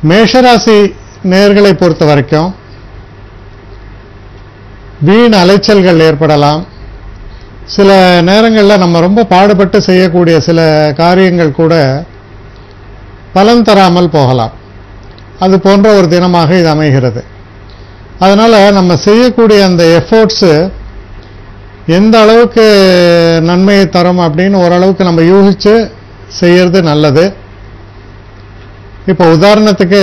மேஷராசி நேர்களை பொறுத்த வரைக்கும் வீண் அலைச்சல்கள் ஏற்படலாம் சில நேரங்களில் நம்ம ரொம்ப பாடுபட்டு செய்யக்கூடிய சில காரியங்கள் கூட பலன் தராமல் போகலாம் அது போன்ற ஒரு தினமாக இது அமைகிறது அதனால் நம்ம செய்யக்கூடிய அந்த எஃபோர்ட்ஸு எந்த அளவுக்கு நன்மையை தரும் அப்படின்னு ஓரளவுக்கு நம்ம யூகிச்சு செய்யறது நல்லது இப்போ உதாரணத்துக்கு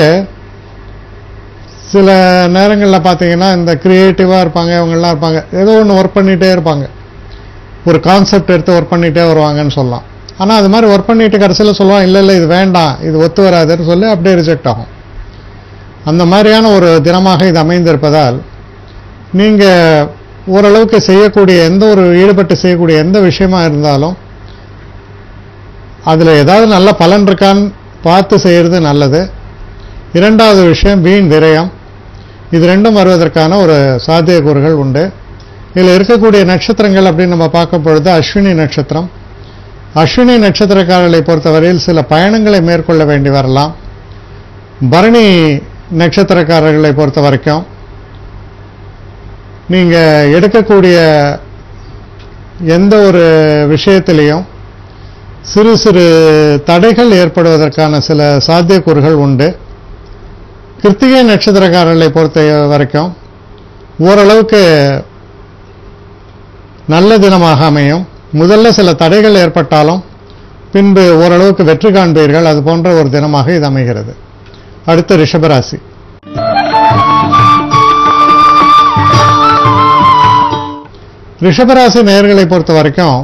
சில நேரங்களில் பார்த்தீங்கன்னா இந்த க்ரியேட்டிவாக இருப்பாங்க இவங்கெல்லாம் இருப்பாங்க ஏதோ ஒன்று ஒர்க் பண்ணிகிட்டே இருப்பாங்க ஒரு கான்செப்ட் எடுத்து ஒர்க் பண்ணிகிட்டே வருவாங்கன்னு சொல்லலாம் ஆனால் அது மாதிரி ஒர்க் பண்ணிட்டு கடைசியில் சொல்லுவான் இல்லை இல்லை இது வேண்டாம் இது ஒத்து வராதுன்னு சொல்லி அப்படியே ரிஜெக்ட் ஆகும் அந்த மாதிரியான ஒரு தினமாக இது அமைந்திருப்பதால் நீங்கள் ஓரளவுக்கு செய்யக்கூடிய எந்த ஒரு ஈடுபட்டு செய்யக்கூடிய எந்த விஷயமா இருந்தாலும் அதில் ஏதாவது நல்ல பலன் இருக்கான்னு பார்த்து செய்கிறது நல்லது இரண்டாவது விஷயம் வீண் விரயம் இது ரெண்டும் வருவதற்கான ஒரு சாத்தியக்கூறுகள் உண்டு இதில் இருக்கக்கூடிய நட்சத்திரங்கள் அப்படின்னு நம்ம பார்க்கும் பொழுது அஸ்வினி நட்சத்திரம் அஸ்வினி நட்சத்திரக்காரர்களை பொறுத்தவரையில் சில பயணங்களை மேற்கொள்ள வேண்டி வரலாம் பரணி நட்சத்திரக்காரர்களை பொறுத்த வரைக்கும் நீங்கள் எடுக்கக்கூடிய எந்த ஒரு விஷயத்திலையும் சிறு சிறு தடைகள் ஏற்படுவதற்கான சில சாத்தியக்கூறுகள் உண்டு கிருத்திகை நட்சத்திரக்காரர்களை பொறுத்த வரைக்கும் ஓரளவுக்கு நல்ல தினமாக அமையும் முதல்ல சில தடைகள் ஏற்பட்டாலும் பின்பு ஓரளவுக்கு வெற்றி காண்பீர்கள் அது போன்ற ஒரு தினமாக இது அமைகிறது அடுத்து ரிஷபராசி ரிஷபராசி நேயர்களை பொறுத்த வரைக்கும்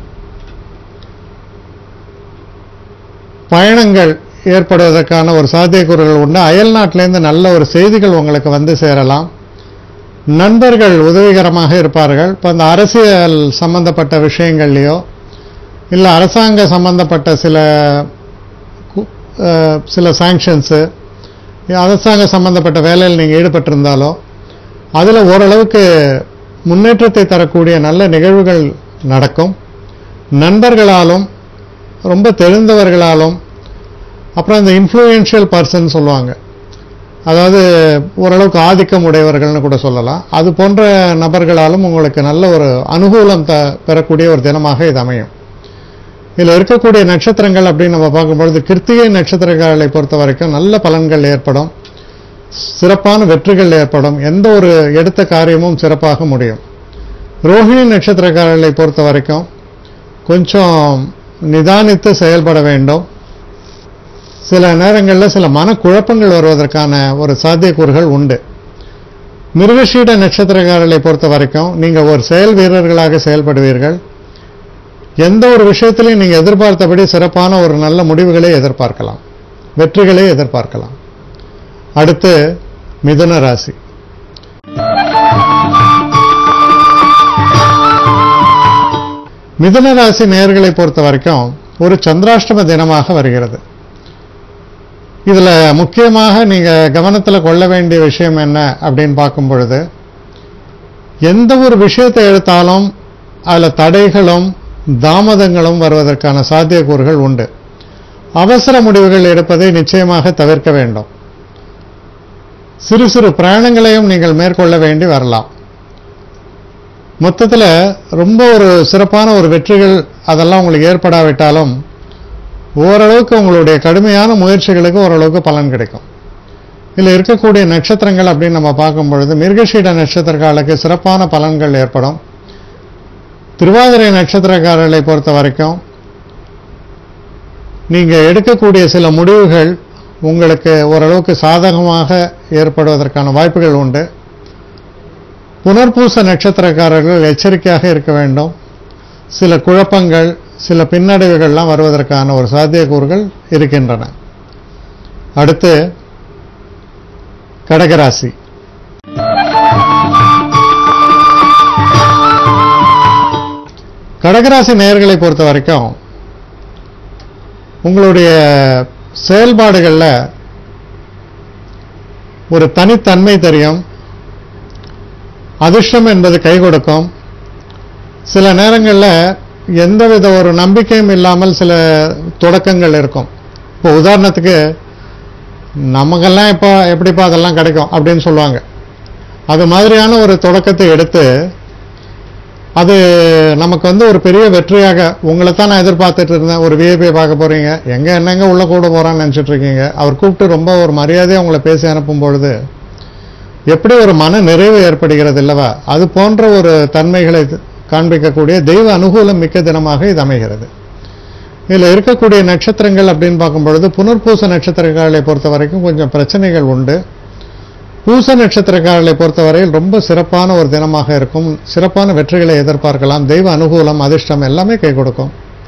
பயணங்கள் ஏற்படுவதற்கான ஒரு சாத்தியக்கூறுகள் உண்டு அயல் நாட்டிலேருந்து நல்ல ஒரு செய்திகள் உங்களுக்கு வந்து சேரலாம் நண்பர்கள் உதவிகரமாக இருப்பார்கள் இப்போ இந்த அரசியல் சம்பந்தப்பட்ட விஷயங்கள்லையோ இல்லை அரசாங்க சம்பந்தப்பட்ட சில கு- அஹ், சில சாங்ஷன்ஸு அரசாங்க சம்பந்தப்பட்ட வேலையில் நீங்கள் ஈடுபட்டிருந்தாலோ அதில் ஓரளவுக்கு முன்னேற்றத்தை தரக்கூடிய நல்ல நிகழ்வுகள் நடக்கும் நண்பர்களாலும் ரொம்ப தெரிந்தவர்களாலும் அப்புறம் இந்த இன்ஃப்ளூயன்ஷியல் பர்சன் சொல்லுவாங்க அதாவது ஓரளவுக்கு ஆதிக்கம் உடையவர்கள்னு கூட சொல்லலாம் அது போன்ற நபர்களாலும் உங்களுக்கு நல்ல ஒரு அனுகூலம் த பெறக்கூடிய ஒரு தினமாக இது அமையும் இதில் இருக்கக்கூடிய நட்சத்திரங்கள் அப்படின்னு நம்ம பார்க்கும்பொழுது கிருத்திகை நட்சத்திரங்களை பொறுத்த வரைக்கும் நல்ல பலன்கள் ஏற்படும் சிறப்பான வெற்றிகள் ஏற்படும் எந்த ஒரு எடுத்த காரியமும் சிறப்பாக முடியும் ரோஹிணி நட்சத்திரக்காரர்களை பொறுத்த வரைக்கும் கொஞ்சம் நிதானித்து செயல்பட வேண்டும் சில நேரங்களில் சில மனக்குழப்பங்கள் வருவதற்கான ஒரு சாத்தியக்கூறுகள் உண்டு மிருகஷீட நட்சத்திரக்காரர்களை பொறுத்த வரைக்கும் நீங்கள் ஒரு செயல் வீரர்களாக செயல்படுவீர்கள் எந்த ஒரு விஷயத்திலையும் நீங்கள் எதிர்பார்த்தபடி சிறப்பான ஒரு நல்ல முடிவுகளை எதிர்பார்க்கலாம் வெற்றிகளை எதிர்பார்க்கலாம் அடுத்து மிதுன ராசி மிதுன ராசி நேயர்களை பொறுத்த வரைக்கும் ஒரு சந்திராஷ்டம தினமாக வருகிறது இதுல முக்கியமாக நீங்க கவனத்துல கொள்ள வேண்டிய விஷயம் என்ன அப்படின்னு பார்க்கும் பொழுது எந்த ஒரு விஷயத்தை எடுத்தாலும் அதுல தடைகளும் தாமதங்களும் வருவதற்கான சாத்தியக்கூறுகள் உண்டு அவசர முடிவுகள் எடுப்பதை நிச்சயமாக தவிர்க்க வேண்டும் சிறு சிறு பிரயாணங்களையும் நீங்கள் மேற்கொள்ள வேண்டி வரலாம் மொத்தத்தில் ரொம்ப ஒரு சிறப்பான ஒரு வெற்றிகள் அதெல்லாம் உங்களுக்கு ஏற்படாவிட்டாலும் ஓரளவுக்கு உங்களுடைய கடுமையான முயற்சிகளுக்கு ஓரளவுக்கு பலன் கிடைக்கும் இதில் இருக்கக்கூடிய நட்சத்திரங்கள் அப்படின்னு நம்ம பார்க்கும் பொழுது மிருகஷீட நட்சத்திரக்காரர்களுக்கு சிறப்பான பலன்கள் ஏற்படும் திருவாதிரை நட்சத்திரக்காரர்களை பொறுத்த வரைக்கும் நீங்கள் எடுக்கக்கூடிய சில முடிவுகள் உங்களுக்கு ஓரளவுக்கு சாதகமாக ஏற்படுவதற்கான வாய்ப்புகள் உண்டு புனர்பூச நட்சத்திரக்காரர்கள் எச்சரிக்கையாக இருக்க வேண்டும் சில குழப்பங்கள் சில பின்னடைவுகள்லாம் வருவதற்கான ஒரு சாத்தியக்கூறுகள் இருக்கின்றன அடுத்து கடகராசி கடகராசி நேயர்களை பொறுத்த வரைக்கும் உங்களுடைய செயல்பாடுகளில் ஒரு தனித்தன்மை தெரியும் அதிர்ஷ்டம் என்பது கை கொடுக்கும் சில நேரங்களில் எந்தவித ஒரு நம்பிக்கையும் இல்லாமல் சில தொடக்கங்கள் இருக்கும் இப்போ உதாரணத்துக்கு நமக்கெல்லாம் இப்போ எப்படிப்பா அதெல்லாம் கிடைக்கும் அப்படின்னு சொல்லுவாங்க அது மாதிரியான ஒரு தொடக்கத்தை எடுத்து அது நமக்கு வந்து ஒரு பெரிய வெற்றியாக உங்களை தான் நான் எதிர்பார்த்துட்டு இருந்தேன் ஒரு விஐபியை பார்க்க போறீங்க எங்க என்னங்க உள்ள கூட போறான்னு நினைச்சிட்டு இருக்கீங்க அவர் கூப்பிட்டு ரொம்ப ஒரு மரியாதையாக உங்களை பேசி அனுப்பும் பொழுது எப்படி ஒரு மன நிறைவு ஏற்படுகிறது இல்லவா அது போன்ற ஒரு தன்மைகளை காண்பிக்கக்கூடிய தெய்வ அனுகூலம் மிக்க தினமாக இது அமைகிறது இதில் இருக்கக்கூடிய நட்சத்திரங்கள் அப்படின்னு பார்க்கும் பொழுது புனர்பூச நட்சத்திரக்காரர்களை பொறுத்த வரைக்கும் கொஞ்சம் பிரச்சனைகள் உண்டு பூச நட்சத்திரக்காரர்களை பொறுத்தவரையில் ரொம்ப சிறப்பான ஒரு தினமாக இருக்கும் சிறப்பான வெற்றிகளை எதிர்பார்க்கலாம் தெய்வ அனுகூலம் அதிர்ஷ்டம் எல்லாமே கை கொடுக்கும்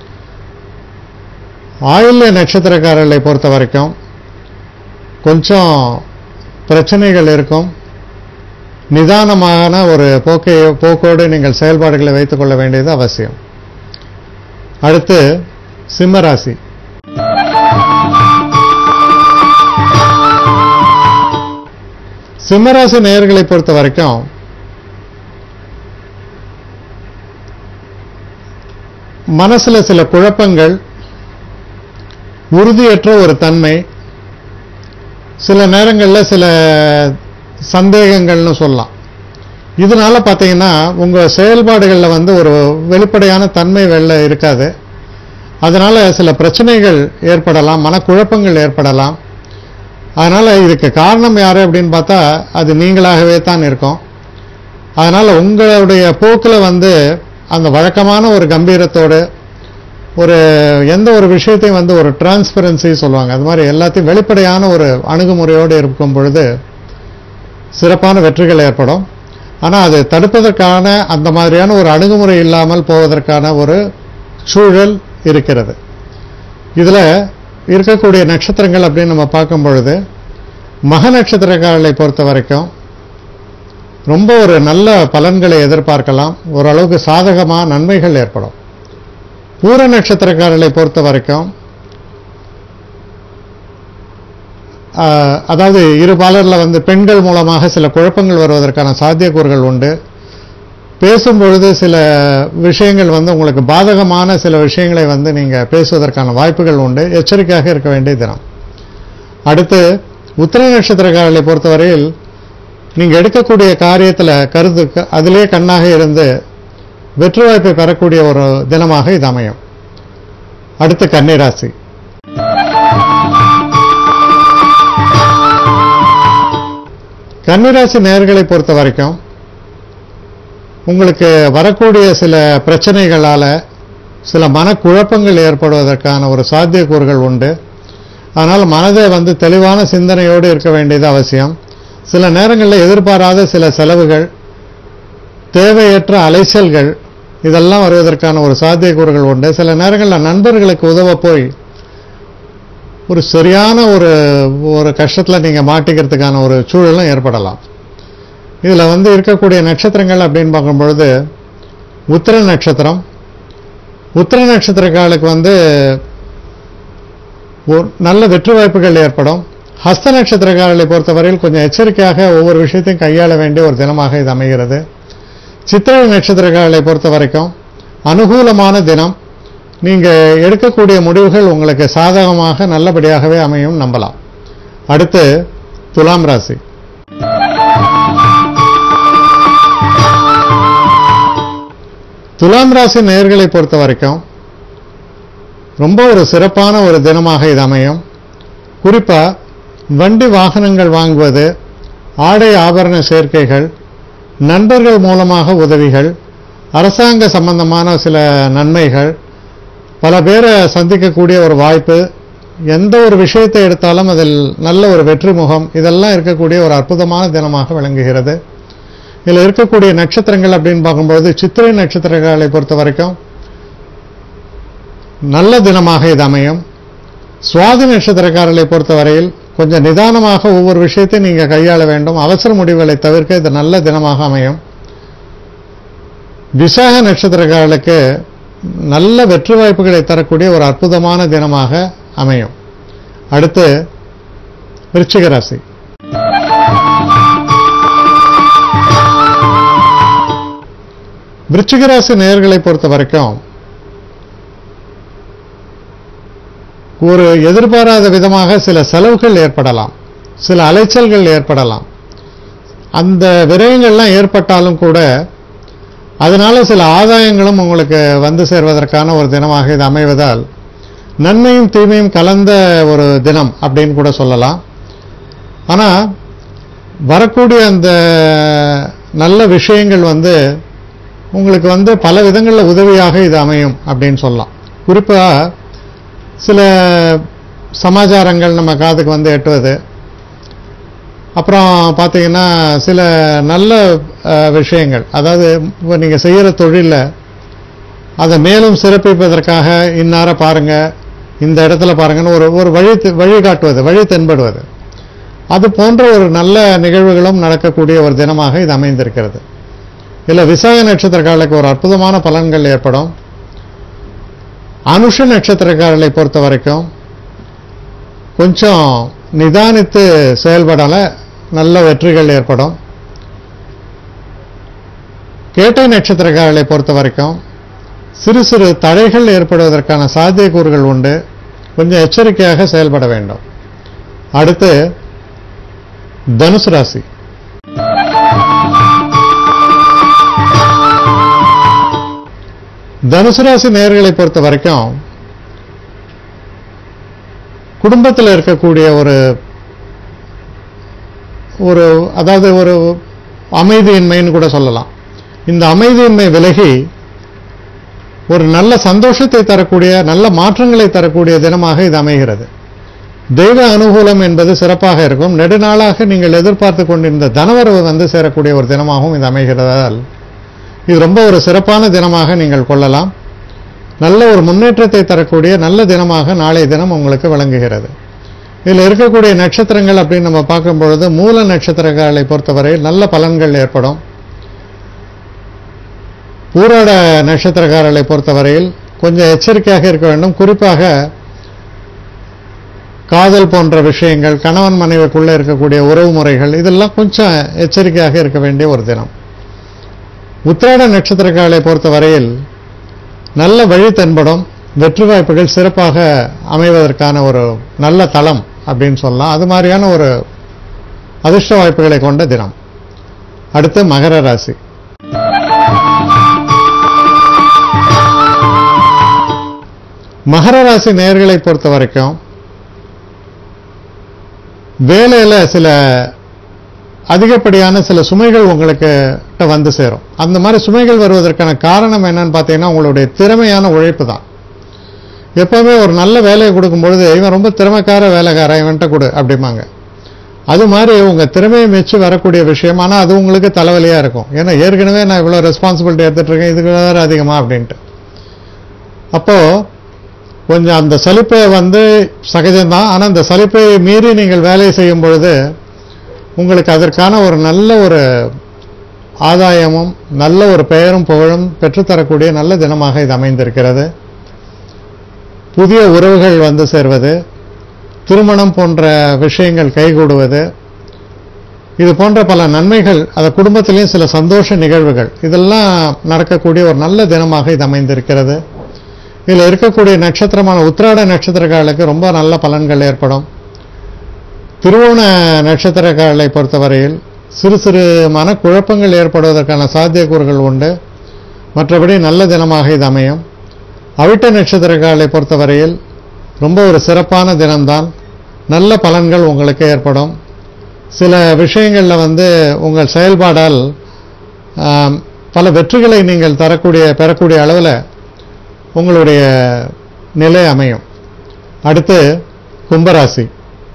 ஆயுள்ய நட்சத்திரக்காரர்களை பொறுத்த வரைக்கும் கொஞ்சம் பிரச்சனைகள் இருக்கும் நிதானமான ஒரு போக்கை போக்கோடு நீங்கள் செயல்பாடுகளை வைத்துக் கொள்ள வேண்டியது அவசியம் அடுத்து சிம்மராசி சிம்மராசி நேயர்களை பொறுத்த வரைக்கும் மனசுல சில குழப்பங்கள் உறுதியற்ற ஒரு தன்மை சில நேரங்களில் சில சந்தேகங்கள்னு சொல்லலாம் இதனால பார்த்தீங்கன்னா உங்க செயல்பாடுகளில் வந்து ஒரு வெளிப்படையான தன்மை வெளில இருக்காது அதனால சில பிரச்சனைகள் ஏற்படலாம் மனக்குழப்பங்கள் ஏற்படலாம் அதனால இதுக்கு காரணம் யாரு அப்படின்னு பார்த்தா அது நீங்களாகவே தான் இருக்கும் அதனால உங்களுடைய போக்கில் வந்து அந்த வழக்கமான ஒரு கம்பீரத்தோடு ஒரு எந்த ஒரு விஷயத்தையும் வந்து ஒரு டிரான்ஸ்பரன்சி சொல்லுவாங்க அது மாதிரி எல்லாத்தையும் வெளிப்படையான ஒரு அணுகுமுறையோடு இருக்கும் பொழுது சிறப்பான வெற்றிகள் ஏற்படும் ஆனால் அது தடுப்பதற்கான அந்த மாதிரியான ஒரு அணுகுமுறை இல்லாமல் போவதற்கான ஒரு சூழல் இருக்கிறது இதில் இருக்கக்கூடிய நட்சத்திரங்கள் அப்படின்னு நம்ம பார்க்கும் பொழுது மக நட்சத்திரக்காரர்களை பொறுத்த வரைக்கும் ரொம்ப ஒரு நல்ல பலன்களை எதிர்பார்க்கலாம் ஓரளவுக்கு சாதகமாக நன்மைகள் ஏற்படும் பூர நட்சத்திரக்காரர்களை பொறுத்த வரைக்கும் ஆஹ், அதாவது இரு பாலரில் வந்து பெண்கள் மூலமாக சில குழப்பங்கள் வருவதற்கான சாத்தியக்கூறுகள் உண்டு பேசும்பொழுது சில விஷயங்கள் வந்து உங்களுக்கு பாதகமான சில விஷயங்களை வந்து நீங்கள் பேசுவதற்கான வாய்ப்புகள் உண்டு எச்சரிக்கையாக இருக்க வேண்டிய தினம் அடுத்து உத்திர நட்சத்திரக்காரர்களை பொறுத்தவரையில் நீங்கள் எடுக்கக்கூடிய காரியத்தில் கருத்து அதிலே கண்ணாக இருந்து வெற்றி வாய்ப்பை பெறக்கூடிய ஒரு தினமாக இது அமையும் அடுத்து கன்னிராசி கன்னிராசி நேர்களை பொறுத்த வரைக்கும் உங்களுக்கு வரக்கூடிய சில பிரச்சனைகளால் சில மனக்குழப்பங்கள் ஏற்படுவதற்கான ஒரு சாத்தியக்கூறுகள் உண்டு அதனால் மனதை வந்து தெளிவான சிந்தனையோடு இருக்க வேண்டியது அவசியம் சில நேரங்களில் எதிர்பாராத சில செலவுகள் தேவையற்ற அலைச்சல்கள் இதெல்லாம் வருவதற்கான ஒரு சாத்தியக்கூறுகள் உண்டு சில நேரங்களில் நண்பர்களுக்கு உதவ போய் ஒரு சரியான ஒரு ஒரு கஷ்டத்தில் நீங்கள் மாட்டிக்கிறதுக்கான ஒரு சூழலும் ஏற்படலாம் இதில் வந்து இருக்கக்கூடிய நட்சத்திரங்கள் அப்படின்னு பார்க்கும்பொழுது உத்திர நட்சத்திரம் உத்திர நட்சத்திரக்காலுக்கு வந்து ஒரு நல்ல வெற்றி வாய்ப்புகள் ஏற்படும் ஹஸ்த நட்சத்திரக்காரர்களை பொறுத்தவரையில் கொஞ்சம் எச்சரிக்கையாக ஒவ்வொரு விஷயத்தையும் கையாள வேண்டிய ஒரு தினமாக இது அமைகிறது சித்திரை நட்சத்திரக்காரர்களை பொறுத்த வரைக்கும் அனுகூலமான தினம் நீங்கள் எடுக்கக்கூடிய முடிவுகள் உங்களுக்கு சாதகமாக நல்லபடியாகவே அமையும் நம்பலாம் அடுத்து துலாம் ராசி துலாம் ராசி நேயர்களை பொறுத்த வரைக்கும் ரொம்ப ஒரு சிறப்பான ஒரு தினமாக இது அமையும் குறிப்பா வண்டி வாகனங்கள் வாங்குவது ஆடை ஆபரண சேர்க்கைகள் நண்பர்கள் மூலமாக உதவிகள் அரசாங்க சம்பந்தமான சில நன்மைகள் பல பேரை சந்திக்கக்கூடிய ஒரு வாய்ப்பு எந்த ஒரு விஷயத்தை எடுத்தாலும் அதில் நல்ல ஒரு வெற்றி முகம் இதெல்லாம் இருக்கக்கூடிய ஒரு அற்புதமான தினமாக விளங்குகிறது இதில் இருக்கக்கூடிய நட்சத்திரங்கள் அப்படின்னு பார்க்கும்பொழுது சித்திரை நட்சத்திரங்களை பொறுத்த வரைக்கும் நல்ல தினமாக இது அமையும் சுவாதி நட்சத்திரக்காரர்களை பொறுத்தவரையில் கொஞ்சம் நிதானமாக ஒவ்வொரு விஷயத்தையும் நீங்கள் கையாள வேண்டும் அவசர முடிவுகளை தவிர்க்க இது நல்ல தினமாக அமையும் விசாக நட்சத்திரக்காரர்களுக்கு நல்ல வெற்றி வாய்ப்புகளை தரக்கூடிய ஒரு அற்புதமான தினமாக அமையும் அடுத்து விருச்சிக ராசி விருச்சிக ராசி நேயர்களை பொறுத்த வரைக்கும் ஒரு எதிர்பாராத விதமாக சில செலவுகள் ஏற்படலாம் சில அலைச்சல்கள் ஏற்படலாம் அந்த விரயங்கள்லாம் ஏற்பட்டாலும் கூட அதனால சில ஆதாயங்களும் உங்களுக்கு வந்து சேர்வதற்கான ஒரு தினமாக இது அமைவதால் நன்மையும் தீமையும் கலந்த ஒரு தினம் அப்படின்னு கூட சொல்லலாம் ஆனால் வரக்கூடிய அந்த நல்ல விஷயங்கள் வந்து உங்களுக்கு வந்து பல விதங்களில் உதவியாக இது அமையும் அப்படின்னு சொல்லலாம் குறிப்பாக சில சமாச்சாரங்கள் நம்ம காதுக்கு வந்து எட்டுவது அப்புறம் பார்த்தீங்கன்னா சில நல்ல அஹ், விஷயங்கள் அதாவது இப்போ நீங்கள் செய்கிற தொழிலில் அதை மேலும் சிறப்பிப்பதற்காக இன்னார பாருங்க இந்த இடத்துல பாருங்கன்னு ஒரு ஒரு வழி தெ- வழி காட்டுவது வழி தென்படுவது அது போன்ற ஒரு நல்ல நிகழ்வுகளும் நடக்கக்கூடிய ஒரு தினமாக இது அமைந்திருக்கிறது இதில் விசாக நட்சத்திரக்காரர்களுக்கு ஒரு அற்புதமான பலன்கள் ஏற்படும் அனுஷ நட்சத்திரக்காரர்களை பொறுத்த வரைக்கும் கொஞ்சம் நிதானித்து செயல்படல நல்ல வெற்றிகள் ஏற்படும் கேட்டை நட்சத்திரக்காரர்களை பொறுத்த வரைக்கும் சிறு சிறு தடைகள் ஏற்படுவதற்கான சாத்தியக்கூறுகள் உண்டு கொஞ்சம் எச்சரிக்கையாக செயல்பட வேண்டும் அடுத்து தனுசு ராசி தனுசு ராசி நேர்களை பொறுத்த வரைக்கும் குடும்பத்தில் இருக்கக்கூடிய ஒரு ஒரு அதாவது ஒரு அமைதியின்மைன்னு கூட சொல்லலாம் இந்த அமைதியின்மை விலகி ஒரு நல்ல சந்தோஷத்தை தரக்கூடிய நல்ல மாற்றங்களை தரக்கூடிய தினமாக இது அமைகிறது தெய்வ அனுகூலம் என்பது சிறப்பாக இருக்கும் நெடுநாளாக நீங்கள் எதிர்பார்த்து கொண்டிருந்த தனவரவு வந்து சேரக்கூடிய ஒரு தினமாகவும் இது அமைகிறதால் இது ரொம்ப ஒரு சிறப்பான தினமாக நீங்கள் கொள்ளலாம் நல்ல ஒரு முன்னேற்றத்தை தரக்கூடிய நல்ல தினமாக நாளைய தினம் உங்களுக்கு விளங்குகிறது இதில் இருக்கக்கூடிய நட்சத்திரங்கள் அப்படின்னு நம்ம பார்க்கும் பொழுது மூல நட்சத்திரங்களை பொறுத்தவரை நல்ல பலன்கள் ஏற்படும் பூராட நட்சத்திரக்காரர்களை பொறுத்தவரையில் கொஞ்சம் எச்சரிக்கையாக இருக்க வேண்டும் குறிப்பாக காதல் போன்ற விஷயங்கள் கணவன் மனைவிக்குள்ளே இருக்கக்கூடிய உறவு முறைகள் இதெல்லாம் கொஞ்சம் எச்சரிக்கையாக இருக்க வேண்டிய ஒரு தினம் உத்திராட நட்சத்திரக்காரர்களை பொறுத்தவரையில் நல்ல வழி தென்படும் வெற்றி வாய்ப்புகள் சிறப்பாக அமைவதற்கான ஒரு நல்ல தளம் அப்படின்னு சொல்லலாம் அது மாதிரியான ஒரு அதிர்ஷ்ட வாய்ப்புகளை கொண்ட தினம் அடுத்து மகர ராசி மகர ராசி நேயர்களை பொறுத்த வரைக்கும் வேலையில் சில அதிகப்படியான சில சுமைகள் உங்களுக்கு கிட்ட வந்து சேரும் அந்த மாதிரி சுமைகள் வருவதற்கான காரணம் என்னன்னு பார்த்தீங்கன்னா உங்களுடைய திறமையான உழைப்பு தான் எப்பவுமே ஒரு நல்ல வேலையை கொடுக்கும் பொழுது இவன் ரொம்ப திறமைக்கார வேலைக்காரன் இவன்கிட்ட கொடு அப்படிம்பாங்க அது மாதிரி உங்க திறமையை மெச்சு வரக்கூடிய விஷயம் ஆனால் அது உங்களுக்கு தலைவலியா இருக்கும் ஏன்னா ஏற்கனவே நான் இவ்வளோ ரெஸ்பான்சிபிலிட்டி எடுத்துட்டு இருக்கேன் இதுக்கு வேற அதிகமா அப்படின்ட்டு அப்போ கொஞ்சம் அந்த சலிப்பை வந்து சகஜம்தான் ஆனால் அந்த சலிப்பை மீறி நீங்கள் வேலை செய்யும் பொழுது உங்களுக்கு அதற்கான ஒரு நல்ல ஒரு ஆதாயமும் நல்ல ஒரு பெயரும் புகழும் பெற்றுத்தரக்கூடிய நல்ல தினமாக இது அமைந்திருக்கிறது புதிய உறவுகள் வந்து சேர்வது திருமணம் போன்ற விஷயங்கள் கைகூடுவது இது போன்ற பல நன்மைகள் அந்த குடும்பத்திலையும் சில சந்தோஷ நிகழ்வுகள் இதெல்லாம் நடக்கக்கூடிய ஒரு நல்ல தினமாக இது அமைந்திருக்கிறது இதில் இருக்கக்கூடிய நட்சத்திரமான உத்திராட நட்சத்திரக்காரர்களுக்கு ரொம்ப நல்ல பலன்கள் ஏற்படும் திருவோண நட்சத்திரக்காரர்களை பொறுத்தவரையில் சிறு சிறு மனக்குழப்பங்கள் ஏற்படுவதற்கான சாத்தியக்கூறுகள் உண்டு மற்றபடி நல்ல தினமாக இது அமையும் அவிட்ட நட்சத்திரக்காரர்களை பொறுத்தவரையில் ரொம்ப ஒரு சிறப்பான தினம்தான் நல்ல பலன்கள் உங்களுக்கு ஏற்படும் சில விஷயங்களில் வந்து உங்கள் செயல்பாடால் ஆம், பல வெற்றிகளை நீங்கள் தரக்கூடிய பெறக்கூடிய அளவில் உங்களுடைய நிலை அமையும் அடுத்து கும்பராசி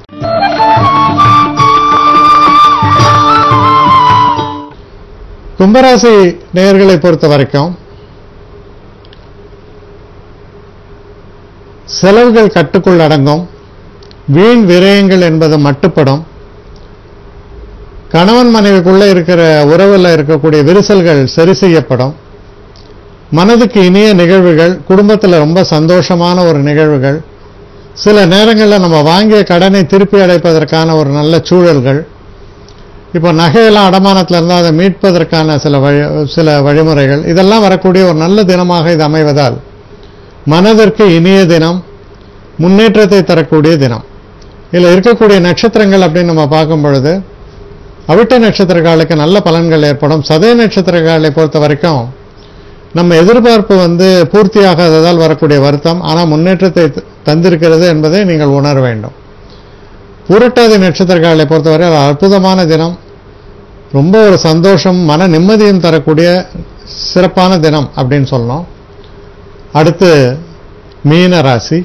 கும்பராசி நேயர்களை பொறுத்த வரைக்கும் செலவுகள் கட்டுக்குள் அடங்கும் வீண் விரயங்கள் என்பது மட்டுப்படும் கணவன் மனைவிக்குள்ள இருக்கிற உறவில் இருக்கக்கூடிய விரிசல்கள் சரி செய்யப்படும் மனதுக்கு இனிய நிகழ்வுகள் குடும்பத்தில் ரொம்ப சந்தோஷமான ஒரு நிகழ்வுகள் சில நேரங்களில் நம்ம வாங்கிய கடனை திருப்பி அடைப்பதற்கான ஒரு நல்ல சூழல்கள் இப்போ நகையெல்லாம் அடமானத்தில் இருந்தால் அதை மீட்பதற்கான சில வழி சில வழிமுறைகள் இதெல்லாம் வரக்கூடிய ஒரு நல்ல தினமாக இது அமைவதால் மனதிற்கு இனிய தினம் முன்னேற்றத்தை தரக்கூடிய தினம் இதில் இருக்கக்கூடிய நட்சத்திரங்கள் அப்படின்னு நம்ம பார்க்கும் பொழுது அவிட்ட நட்சத்திரக்காலுக்கு நல்ல பலன்கள் ஏற்படும் சதய நட்சத்திரக்காலை பொறுத்த வரைக்கும் நம்ம எதிர்பார்ப்பு வந்து பூர்த்தியாகாததால் வரக்கூடிய வருத்தம் ஆனால் முன்னேற்றத்தை த- தந்திருக்கிறது என்பதை நீங்கள் உணர வேண்டும் பூரட்டாதி நட்சத்திரக்காலை பொறுத்தவரை ஒரு அற்புதமான தினம் ரொம்ப ஒரு சந்தோஷம் மன நிம்மதியும் தரக்கூடிய சிறப்பான தினம் அப்படின்னு சொல்லணும் அடுத்து மீன ராசி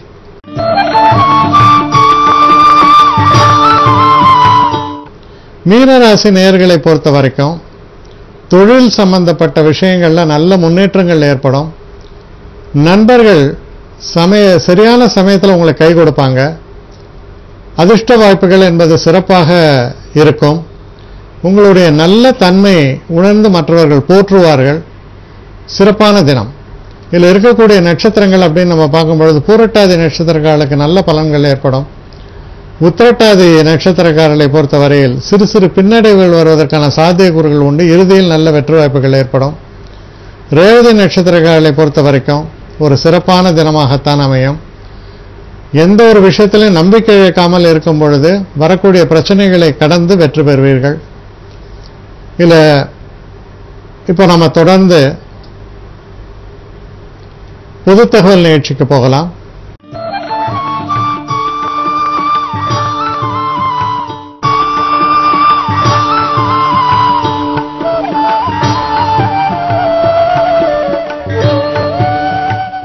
மீனராசி நேயர்களை பொறுத்த வரைக்கும் தொழில் சம்பந்தப்பட்ட விஷயங்கள்ல நல்ல முன்னேற்றங்கள் ஏற்படும் நண்பர்கள் சமய சரியான சமயத்தில் உங்களுக்கு கை கொடுப்பாங்க அதிர்ஷ்ட வாய்ப்புகள் என்பது சிறப்பாக இருக்கும் உங்களுடைய நல்ல தன்மையை உணர்ந்து மற்றவர்கள் போற்றுவார்கள் சிறப்பான தினம் இதில் இருக்கக்கூடிய நட்சத்திரங்கள் அப்படின்னு நம்ம பார்க்கும்பொழுது பூரட்டாதி நட்சத்திரக்காரர்களுக்கு நல்ல பலன்கள் ஏற்படும் உத்திரட்டாதி நட்சத்திரக்காரர்களை பொறுத்தவரையில் சிறு சிறு பின்னடைவுகள் வருவதற்கான சாத்தியக்கூறுகள் உண்டு இறுதியில் நல்ல வெற்றி வாய்ப்புகள் ஏற்படும் ரேவதி நட்சத்திரக்காரர்களை பொறுத்த வரைக்கும் ஒரு சிறப்பான தினமாகத்தான் அமையும் எந்த ஒரு விஷயத்திலும் நம்பிக்கை இழக்காமல் இருக்கும் பொழுது வரக்கூடிய பிரச்சனைகளை கடந்து வெற்றி பெறுவீர்கள் இதில் இப்போ நம்ம தொடர்ந்து பொது தகவல் நிகழ்ச்சிக்கு போகலாம்